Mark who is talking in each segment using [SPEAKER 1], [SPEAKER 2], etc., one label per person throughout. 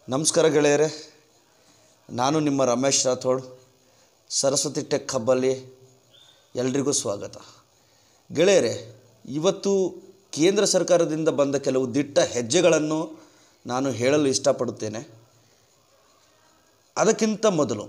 [SPEAKER 1] ನಮಸ್ಕಾರ ಗೆಳೆಯರೇ ನಾನು ನಿಮ್ಮ ರಮೇಶ್ ರಾಥೋಡ್ ಸರಸ್ವತಿ ಟೆಕ್ ಹಬ್ಬಲ್ಲಿ ಎಲ್ರಿಗೂ ಸ್ವಾಗತ ಗೆಳೆಯರೇ ಇವತ್ತು ಕೇಂದ್ರ ಸರ್ಕಾರದಿಂದ ಬಂದ ಕೆಲವು ದಿಟ್ಟ ಹೆಜ್ಜೆಗಳನ್ನು ನಾನು ಹೇಳಲು ಇಷ್ಟಪಡುತ್ತೇನೆ ಅದಕ್ಕಿಂತ ಮೊದಲು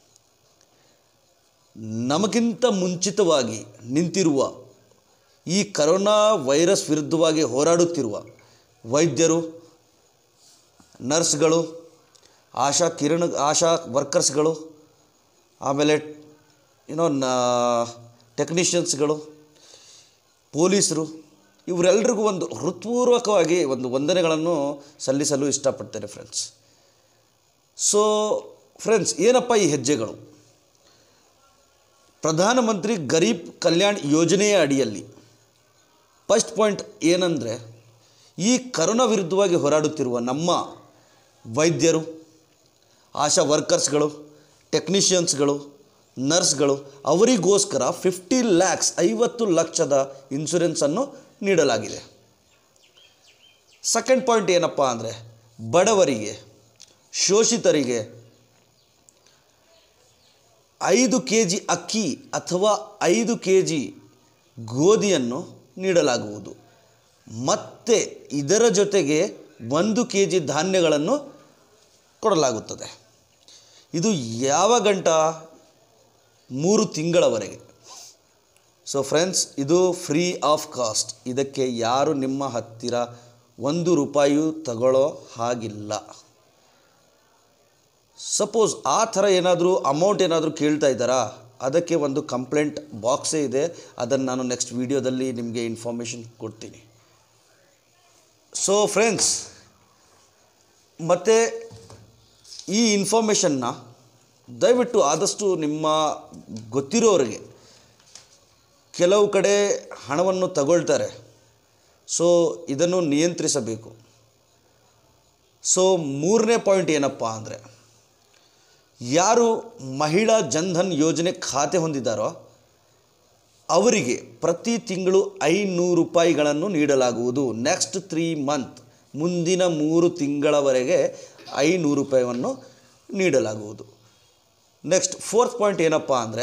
[SPEAKER 1] ನಮಗಿಂತ ಮುಂಚಿತವಾಗಿ ನಿಂತಿರುವ ಈ ಕರೋನಾ ವೈರಸ್ ವಿರುದ್ಧವಾಗಿ ಹೋರಾಡುತ್ತಿರುವ ವೈದ್ಯರು ನರ್ಸ್ಗಳು ಆಶಾ ಕಿರಣ ಆಶಾ ವರ್ಕರ್ಸ್ಗಳು ಆಮೇಲೆ ಏನೋ ನ ಟೆಕ್ನಿಷಿಯನ್ಸ್ಗಳು ಪೊಲೀಸರು ಇವರೆಲ್ಲರಿಗೂ ಒಂದು ಹೃತ್ಪೂರ್ವಕವಾಗಿ ಒಂದು ವಂದನೆಗಳನ್ನು ಸಲ್ಲಿಸಲು ಇಷ್ಟಪಡ್ತೇನೆ ಫ್ರೆಂಡ್ಸ್ ಸೊ ಫ್ರೆಂಡ್ಸ್ ಏನಪ್ಪ ಈ ಹೆಜ್ಜೆಗಳು ಪ್ರಧಾನಮಂತ್ರಿ ಗರೀಬ್ ಕಲ್ಯಾಣ್ ಯೋಜನೆಯ ಅಡಿಯಲ್ಲಿ ಫಸ್ಟ್ ಪಾಯಿಂಟ್ ಏನಂದರೆ ಈ ಕರೋನಾ ವಿರುದ್ಧವಾಗಿ ಹೋರಾಡುತ್ತಿರುವ ನಮ್ಮ ವೈದ್ಯರು ಆಶಾ ವರ್ಕರ್ಸ್ಗಳು ಟೆಕ್ನಿಷಿಯನ್ಸ್ಗಳು ನರ್ಸ್ಗಳು ಅವರಿಗೋಸ್ಕರ ಫಿಫ್ಟಿ ಲ್ಯಾಕ್ಸ್ ಐವತ್ತು ಲಕ್ಷದ ಇನ್ಶೂರೆನ್ಸನ್ನು ನೀಡಲಾಗಿದೆ ಸೆಕೆಂಡ್ ಪಾಯಿಂಟ್ ಏನಪ್ಪ ಅಂದರೆ ಬಡವರಿಗೆ ಶೋಷಿತರಿಗೆ ಐದು ಕೆ ಜಿ ಅಕ್ಕಿ ಅಥವಾ ಐದು ಕೆ ಜಿ ಗೋಧಿಯನ್ನು ನೀಡಲಾಗುವುದು ಮತ್ತು ಇದರ ಜೊತೆಗೆ ಒಂದು ಕೆ ಜಿ ಧಾನ್ಯಗಳನ್ನು ಕೊಡಲಾಗುತ್ತದೆ ಇದು ಯಾವ ಗಂಟ ಮೂರು ತಿಂಗಳವರೆಗೆ ಸೊ ಫ್ರೆಂಡ್ಸ್ ಇದು ಫ್ರೀ ಆಫ್ ಕಾಸ್ಟ್ ಇದಕ್ಕೆ ಯಾರು ನಿಮ್ಮ ಹತ್ತಿರ ಒಂದು ರೂಪಾಯಿಯೂ ತಗೊಳ್ಳೋ ಹಾಗಿಲ್ಲ ಸಪೋಸ್ ಆ ಥರ ಏನಾದರೂ ಅಮೌಂಟ್ ಏನಾದರೂ ಕೇಳ್ತಾ ಇದ್ದಾರಾ ಅದಕ್ಕೆ ಒಂದು ಕಂಪ್ಲೇಂಟ್ ಬಾಕ್ಸೇ ಇದೆ ಅದನ್ನು ನಾನು ನೆಕ್ಸ್ಟ್ ವೀಡಿಯೋದಲ್ಲಿ ನಿಮಗೆ ಇನ್ಫಾರ್ಮೇಷನ್ ಕೊಡ್ತೀನಿ ಸೊ ಫ್ರೆಂಡ್ಸ್ ಮತ್ತು ಈ ಇನ್ಫಾರ್ಮೇಷನ್ನ ದಯವಿಟ್ಟು ಆದಷ್ಟು ನಿಮ್ಮ ಗೊತ್ತಿರೋರಿಗೆ ಕೆಲವು ಕಡೆ ಹಣವನ್ನು ತಗೊಳ್ತಾರೆ ಸೊ ಇದನ್ನು ನಿಯಂತ್ರಿಸಬೇಕು ಸೊ ಮೂರನೇ ಪಾಯಿಂಟ್ ಏನಪ್ಪ ಅಂದರೆ ಯಾರು ಮಹಿಳಾ ಜನ್ಧನ್ ಯೋಜನೆ ಖಾತೆ ಹೊಂದಿದ್ದಾರೋ ಅವರಿಗೆ ಪ್ರತಿ ತಿಂಗಳು ಐನೂರು ರೂಪಾಯಿಗಳನ್ನು ನೀಡಲಾಗುವುದು ನೆಕ್ಸ್ಟ್ ತ್ರೀ ಮಂತ್ ಮುಂದಿನ ಮೂರು ತಿಂಗಳವರೆಗೆ ಐನೂರು ರೂಪಾಯಿಯನ್ನು ನೀಡಲಾಗುವುದು ನೆಕ್ಸ್ಟ್ ಫೋರ್ತ್ ಪಾಯಿಂಟ್ ಏನಪ್ಪ ಅಂದರೆ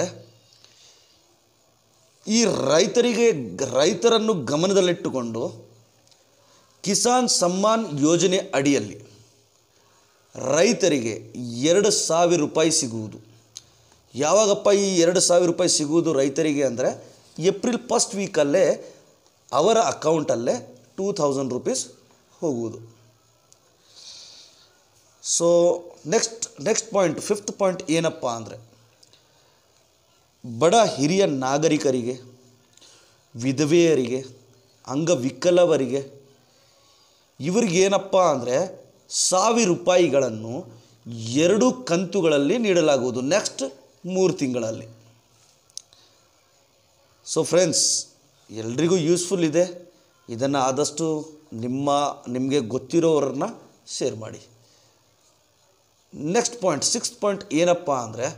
[SPEAKER 1] ಈ ರೈತರಿಗೆ ರೈತರನ್ನು ಗಮನದಲ್ಲಿಟ್ಟುಕೊಂಡು ಕಿಸಾನ್ ಸಮ್ಮಾನ್ ಯೋಜನೆ ಅಡಿಯಲ್ಲಿ ರೈತರಿಗೆ ಎರಡು ಸಾವಿರ ರೂಪಾಯಿ ಸಿಗುವುದು ಯಾವಾಗಪ್ಪ ಈ ಎರಡು ಸಾವಿರ ರೂಪಾಯಿ ಸಿಗುವುದು ರೈತರಿಗೆ ಅಂದರೆ ಏಪ್ರಿಲ್ ಫಸ್ಟ್ ವೀಕಲ್ಲೇ ಅವರ ಅಕೌಂಟಲ್ಲೇ ಟೂ ಥೌಸಂಡ್ ರುಪೀಸ್ ಹೋಗುವುದು so next next point fifth point ಏನಪ್ಪ ಅಂದರೆ ಬಡ ಹಿರಿಯ ನಾಗರಿಕರಿಗೆ ವಿಧವೆಯರಿಗೆ ಅಂಗವಿಕಲವರಿಗೆ ಇವರಿಗೇನಪ್ಪ ಅಂದರೆ ಸಾವಿರ ರೂಪಾಯಿಗಳನ್ನು ಎರಡು ಕಂತುಗಳಲ್ಲಿ ನೀಡಲಾಗುವುದು ನೆಕ್ಸ್ಟ್ ಮೂರು ತಿಂಗಳಲ್ಲಿ ಸೊ ಫ್ರೆಂಡ್ಸ್ ಎಲ್ರಿಗೂ ಯೂಸ್ಫುಲ್ ಇದೆ ಇದನ್ನು ಆದಷ್ಟು ನಿಮ್ಮ ನಿಮಗೆ ಗೊತ್ತಿರೋರನ್ನ ಶೇರ್ ಮಾಡಿ ನೆಕ್ಸ್ಟ್ ಪಾಯಿಂಟ್ ಸಿಕ್ಸ್ ಪಾಯಿಂಟ್ ಏನಪ್ಪ ಅಂದರೆ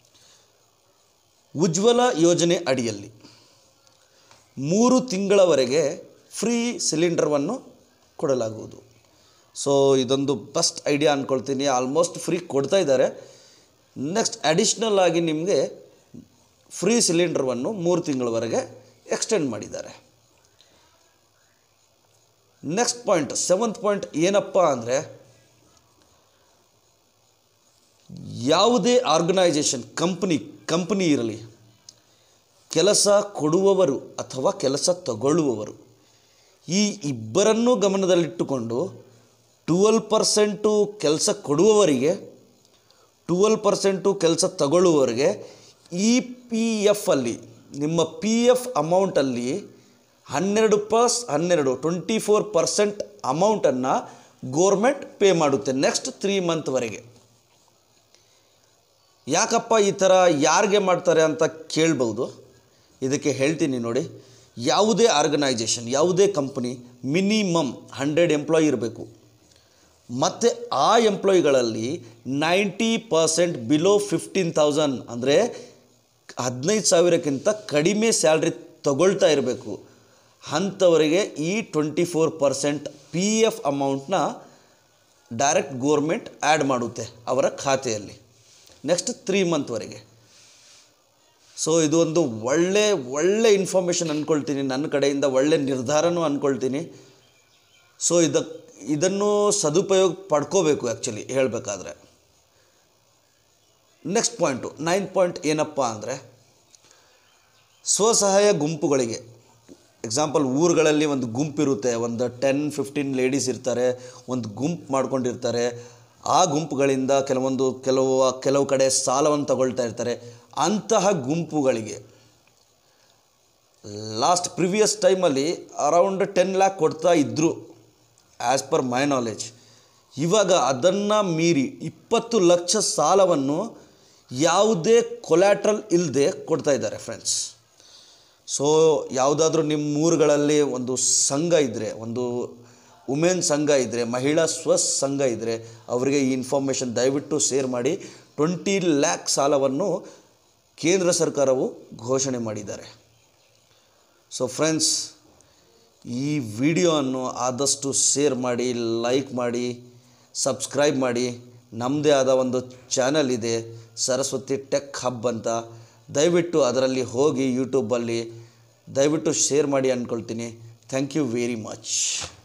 [SPEAKER 1] ಉಜ್ವಲ ಯೋಜನೆ ಅಡಿಯಲ್ಲಿ ಮೂರು ತಿಂಗಳವರೆಗೆ ಫ್ರೀ ಸಿಲಿಂಡರ್ವನ್ನು ಕೊಡಲಾಗುವುದು ಸೊ ಇದೊಂದು ಬೆಸ್ಟ್ ಐಡಿಯಾ ಅಂದ್ಕೊಳ್ತೀನಿ ಆಲ್ಮೋಸ್ಟ್ ಫ್ರೀ ಕೊಡ್ತಾ ಇದ್ದಾರೆ ನೆಕ್ಸ್ಟ್ ಅಡಿಷ್ನಲ್ ಆಗಿ ನಿಮಗೆ ಫ್ರೀ ಸಿಲಿಂಡರ್ವನ್ನು ಮೂರು ತಿಂಗಳವರೆಗೆ ಎಕ್ಸ್ಟೆಂಡ್ ಮಾಡಿದ್ದಾರೆ ನೆಕ್ಸ್ಟ್ ಪಾಯಿಂಟ್ ಸೆವೆಂತ್ ಪಾಯಿಂಟ್ ಏನಪ್ಪ ಅಂದರೆ ಯಾವುದೇ ಆರ್ಗನೈಜೇಷನ್ ಕಂಪ್ನಿ ಕಂಪ್ನಿ ಇರಲಿ ಕೆಲಸ ಕೊಡುವವರು ಅಥವಾ ಕೆಲಸ ತಗೊಳ್ಳುವವರು ಈ ಇಬ್ಬರನ್ನೂ ಗಮನದಲ್ಲಿಟ್ಟುಕೊಂಡು ಟುವೆಲ್ ಪರ್ಸೆಂಟು ಕೆಲಸ ಕೊಡುವವರಿಗೆ ಟುವೆಲ್ ಪರ್ಸೆಂಟು ಕೆಲಸ ತಗೊಳ್ಳುವವರಿಗೆ ಇ ಪಿ ಎಫ್ ಅಲ್ಲಿ ನಿಮ್ಮ ಪಿ ಎಫ್ ಅಮೌಂಟಲ್ಲಿ ಹನ್ನೆರಡು ಪ್ಲಸ್ ಹನ್ನೆರಡು ಟ್ವೆಂಟಿ ಫೋರ್ ಪರ್ಸೆಂಟ್ ಅಮೌಂಟನ್ನು ಗೋರ್ಮೆಂಟ್ ಪೇ ಮಾಡುತ್ತೆ ನೆಕ್ಸ್ಟ್ ತ್ರೀ ಮಂತ್ವರೆಗೆ ಯಾಕಪ್ಪ ಈ ಥರ ಯಾರಿಗೆ ಮಾಡ್ತಾರೆ ಅಂತ ಕೇಳ್ಬೋದು ಇದಕ್ಕೆ ಹೇಳ್ತೀನಿ ನೋಡಿ ಯಾವುದೇ ಆರ್ಗನೈಜೇಷನ್ ಯಾವುದೇ ಕಂಪ್ನಿ ಮಿನಿಮಮ್ ಹಂಡ್ರೆಡ್ ಎಂಪ್ಲಾಯಿ ಇರಬೇಕು ಮತ್ತು ಆ ಎಂಪ್ಲಾಯಿಗಳಲ್ಲಿ ninety percent below fifteen thousand ಅಂದರೆ ಹದಿನೈದು ಸಾವಿರಕ್ಕಿಂತ ಕಡಿಮೆ ಸ್ಯಾಲ್ರಿ ತಗೊಳ್ತಾ ಇರಬೇಕು ಅಂಥವರಿಗೆ ಈ twenty four percent P F ಅಮೌಂಟ್ನ ಡೈರೆಕ್ಟ್ ಗೋರ್ಮೆಂಟ್ ಆ್ಯಡ್ ಮಾಡುತ್ತೆ ಅವರ ಖಾತೆಯಲ್ಲಿ ನೆಕ್ಸ್ಟ್ ತ್ರೀ ಮಂತ್ವರೆಗೆ ಸೊ ಇದು ಒಂದು ಒಳ್ಳೆ ಒಳ್ಳೆ ಇನ್ಫಾರ್ಮೇಷನ್ ಅಂದ್ಕೊಳ್ತೀನಿ ನನ್ನ ಕಡೆಯಿಂದ ಒಳ್ಳೆ ನಿರ್ಧಾರನೂ ಅಂದ್ಕೊಳ್ತೀನಿ ಸೊ ಇದ ಇದನ್ನು ಸದುಪಯೋಗ ಪಡ್ಕೋಬೇಕು ಆ್ಯಕ್ಚುಲಿ ಹೇಳಬೇಕಾದ್ರೆ ನೆಕ್ಸ್ಟ್ ಪಾಯಿಂಟು ನೈನ್ ಪಾಯಿಂಟ್ ಏನಪ್ಪ ಅಂದರೆ ಸ್ವಸಹಾಯ ಗುಂಪುಗಳಿಗೆ ಎಕ್ಸಾಂಪಲ್ ಊರುಗಳಲ್ಲಿ ಒಂದು ಗುಂಪಿರುತ್ತೆ ಒಂದು ಟೆನ್ ಫಿಫ್ಟೀನ್ ಲೇಡೀಸ್ ಇರ್ತಾರೆ ಒಂದು ಗುಂಪು ಮಾಡ್ಕೊಂಡಿರ್ತಾರೆ ಆ ಗುಂಪುಗಳಿಂದ ಕೆಲವೊಂದು ಕೆಲವು ಕೆಲವು ಕಡೆ ಸಾಲವನ್ನು ತಗೊಳ್ತಾ ಇರ್ತಾರೆ ಅಂತಹ ಗುಂಪುಗಳಿಗೆ ಲಾಸ್ಟ್ ಪ್ರಿವಿಯಸ್ ಟೈಮಲ್ಲಿ ಅರೌಂಡ್ ಟೆನ್ ಲ್ಯಾಕ್ ಕೊಡ್ತಾ ಇದ್ದರು ಆ್ಯಸ್ ಪರ್ ಮೈ ನಾಲೆಜ್ ಇವಾಗ ಅದನ್ನು ಮೀರಿ ಇಪ್ಪತ್ತು ಲಕ್ಷ ಸಾಲವನ್ನು ಯಾವುದೇ ಕೊಲ್ಯಾಟ್ರಲ್ ಇಲ್ಲದೆ ಕೊಡ್ತಾ ಇದ್ದಾರೆ ಫ್ರೆಂಡ್ಸ್ ಸೊ ಯಾವುದಾದ್ರೂ ನಿಮ್ಮ ಊರುಗಳಲ್ಲಿ ಒಂದು ಸಂಘ ಇದ್ದರೆ ಒಂದು ವುಮೆನ್ ಸಂಘ ಇದ್ದರೆ ಮಹಿಳಾ ಸ್ವ ಸಂಘ ಇದ್ದರೆ ಅವರಿಗೆ ಈ ಇನ್ಫಾರ್ಮೇಷನ್ ದಯವಿಟ್ಟು ಶೇರ್ ಮಾಡಿ ಟ್ವೆಂಟಿ ಲ್ಯಾಕ್ ಸಾಲವನ್ನು ಕೇಂದ್ರ ಸರ್ಕಾರವು ಘೋಷಣೆ ಮಾಡಿದ್ದಾರೆ ಸೊ ಫ್ರೆಂಡ್ಸ್ ಈ ವಿಡಿಯೋವನ್ನು ಆದಷ್ಟು ಶೇರ್ ಮಾಡಿ ಲೈಕ್ ಮಾಡಿ ಸಬ್ಸ್ಕ್ರೈಬ್ ಮಾಡಿ ನಮ್ಮದೇ ಆದ ಒಂದು ಚಾನಲ್ ಇದೆ ಸರಸ್ವತಿ ಟೆಕ್ ಹಬ್ ಅಂತ ದಯವಿಟ್ಟು ಅದರಲ್ಲಿ ಹೋಗಿ ಯೂಟ್ಯೂಬಲ್ಲಿ ದಯವಿಟ್ಟು ಶೇರ್ ಮಾಡಿ ಅಂದ್ಕೊಳ್ತೀನಿ ಥ್ಯಾಂಕ್ ಯು ವೆರಿ ಮಚ್